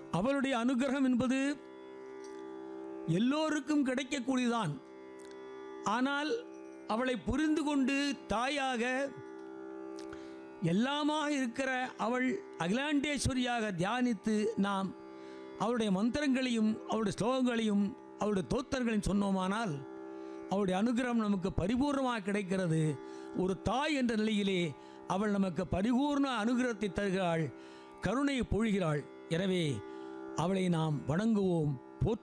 அவளுடைய அனுகிரகம் என்பது எல்லோருக்கும் கிடைக்கக்கூடியதான் ஆனால் அவளை புரிந்து கொண்டு தாயாக எல்லாமாக இருக்கிற அவள் அகிலாண்டேஸ்வரியாக தியானித்து நாம் அவளுடைய மந்திரங்களையும் அவளுடைய ஸ்லோகங்களையும் அவளுடைய தோத்தர்களையும் சொன்னோமானால் அவளுடைய அனுகிரகம் நமக்கு பரிபூர்ணமாக கிடைக்கிறது ஒரு தாய் என்ற நிலையிலே அவள் நமக்கு பரிபூர்ண அனுகிரகத்தை தருகிறாள் கருணையை பொழிகிறாள் எனவே அவளை நாம் வணங்குவோம்